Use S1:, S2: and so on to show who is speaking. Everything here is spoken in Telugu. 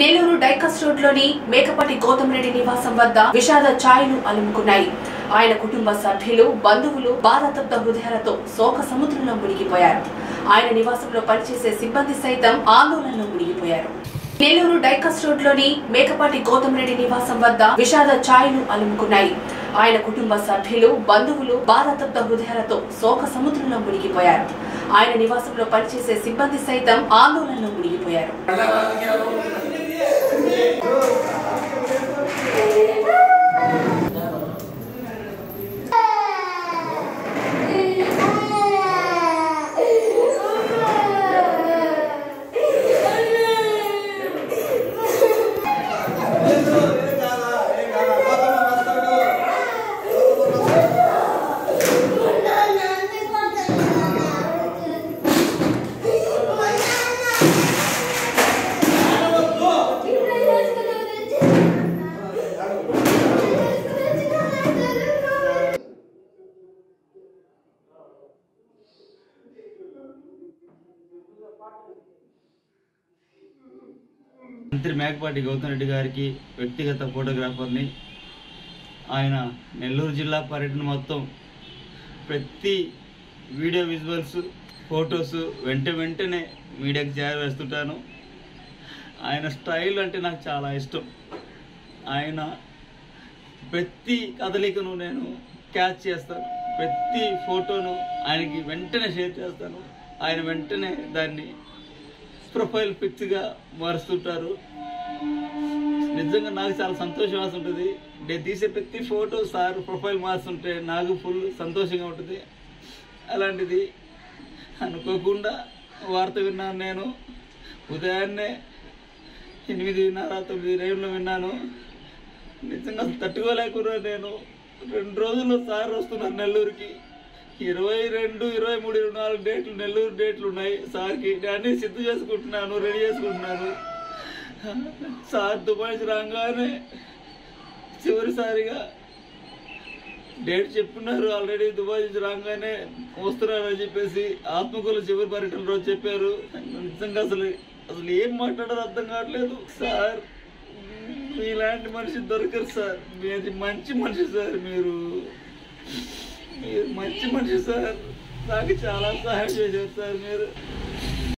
S1: నెల్లూరు డైకస్ రోడ్ లోని మేకపాటి గౌతమ్ రెడ్డి నివాసం వద్ద విషాద ఛాయలు అలుముకున్నాయి ఆయన కుటుంబ సభ్యులు బంధువులు బాధాతప్త హృదయాలతో శోక సముద్రంలో మునిగిపోయారు ఆయన నివాసంలో పనిచేసే సిబ్బంది సైతం ఆందోళనలో మునిగిపోయారు నెల్లూరు డైకస్ రోడ్ లోని మేకపాటి గౌతమ్ రెడ్డి నివాసం వద్ద విషాద ఛాయలు అలుముకున్నాయి ఆయన కుటుంబ సభ్యులు బంధువులు బాధాతప్త హృదయాలతో శోక సముద్రంలో మునిగిపోయారు ఆయన నివాసంలో పనిచేసే సిబ్బంది సైతం ఆందోళనలో మునిగిపోయారు
S2: మంత్రి మేకపాటి గౌతమ్ రెడ్డి గారికి వ్యక్తిగత ఫోటోగ్రాఫర్ని ఆయన నెల్లూరు జిల్లా పర్యటన మొత్తం ప్రతి వీడియో విజువల్స్ ఫొటోస్ వెంట వెంటనే మీడియాకి చేరవేస్తుంటాను ఆయన స్టైల్ అంటే నాకు చాలా ఇష్టం ఆయన ప్రతి కదలికను నేను క్యాచ్ చేస్తాను ప్రతి ఫోటోను ఆయనకి వెంటనే షేర్ చేస్తాను ఆయన వెంటనే దాన్ని ప్రొఫైల్ పిక్స్గా మారుస్తుంటారు నిజంగా నాకు చాలా సంతోషం ఉంటుంది నేను తీసే ప్రతి ఫోటో సార్ ప్రొఫైల్ మారుస్తుంటే నాకు ఫుల్ సంతోషంగా ఉంటుంది అలాంటిది అనుకోకుండా వార్త విన్నాను నేను ఉదయాన్నే ఎనిమిదిన్నర తొమ్మిది రేవులో విన్నాను నిజంగా అసలు తట్టుకోలేకున్నాను నేను రెండు రోజుల్లో సార్ వస్తున్నారు నెల్లూరుకి ఇరవై రెండు ఇరవై మూడు ఇరవై నాలుగు డేట్లు నెల్లూరు డేట్లు ఉన్నాయి సార్కి అన్నీ సిద్ధం చేసుకుంటున్నాను రెడీ చేసుకుంటున్నాను సార్ దుబాయ్ నుంచి రాగానే చివరిసారిగా డేట్ చెప్పున్నారు ఆల్రెడీ దుబాయ్ నుంచి రాగానే వస్తున్నారు అని చెప్పేసి ఆత్మకూల చివరి పర్యటన రోజు చెప్పారు నిజంగా అసలు అసలు ఏం మాట్లాడారో అర్థం కావట్లేదు సార్ మీలాంటి మనిషి దొరకరు సార్ మీది మంచి మనిషి సార్ మీరు మీరు మంచి మనిషి సార్ నాకు చాలా సహాయం చేశారు సార్ మీరు